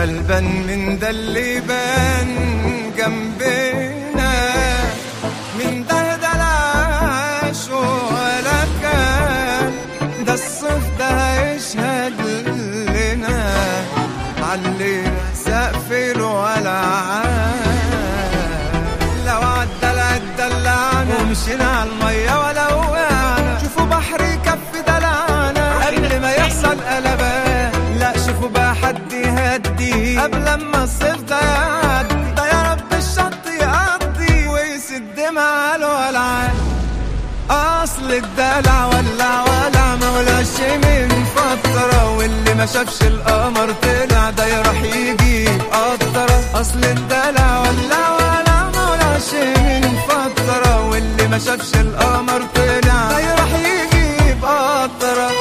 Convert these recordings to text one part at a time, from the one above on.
غلبان من ده اللي بان جنبنا من ده ده العاش ولا كان ده الصيف ده هيشهد لنا علينا سقف الولعان لو عدى العد دلعنا ومشينا على المية ولا وقعنا شوفوا بحر يكفي دلعنا قبل ما يحصل قلبان لا شوفوا بقى حد يهدي قبل ما الصيف ده يعدي ده يا رب الشط يقضي ويسد مع الولعان اصل الدلع ولع ولع مولاش من فترة واللي ما شافش القمر طلع ده يروح يجي قطرة اصل الدلع ولع ولع مولاش من فترة واللي ما شافش القمر طلع ده يروح يجي بقطرة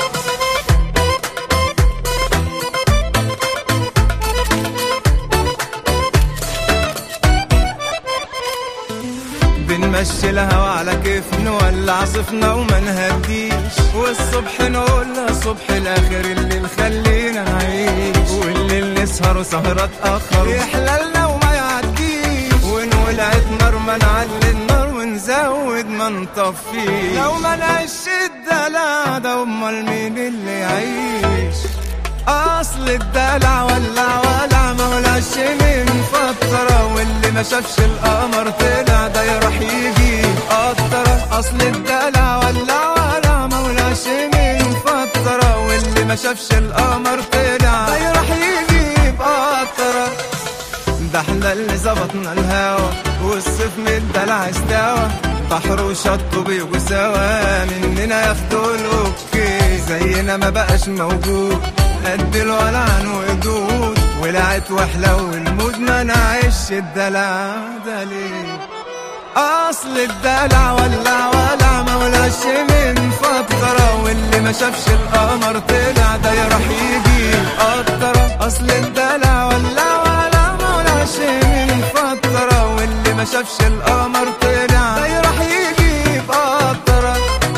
بنمشي الهوا على كيف نولع صفنا وما نهديش والصبح نقولها صبح الاخر اللي خلينا نعيش والليل نسهر وسهرة تأخر يحللنا وما يعديش ونولعت نار ما نعلي النار ونزود ما نطفيش لو ما نعيش الدلع ده امال مين اللي يعيش اصل الدلع ولع ولع مولاش من فترة واللي ما شافش القمر طلع ده يروح يجي قطرة اصل الدلع ولع ولع مولاش من فترة واللي ما شافش القمر طلع ده يروح يجي بقطرة ده احنا اللي ظبطنا الهوا والصيف من الدلع استوى بحر وشط بيجوا سوا مننا ياخدوا الاوكي زينا ما بقاش موجود قد الولعان وجود ولعت وحلو المود ما نعيش الدلع ده ليه اصل الدلع ولع ولع مولاش من فترة واللي ما شافش القمر طلع ده يروح يجي قطرة اصل الدلع ولع ولع مولاش من فترة واللي ما شافش القمر طلع ده يروح يجي بقطرة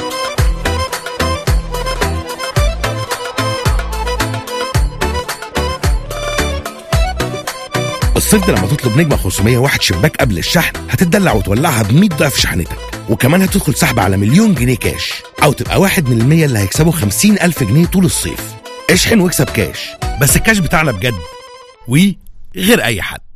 الصيف ده لما تطلب نجمة 501 شباك قبل الشحن هتتدلع وتولعها ب 100 ضعف شحنتك وكمان هتدخل سحب على مليون جنيه كاش أو تبقى واحد من المية اللي هيكسبوا 50 ألف جنيه طول الصيف اشحن واكسب كاش بس الكاش بتاعنا بجد وغير أي حد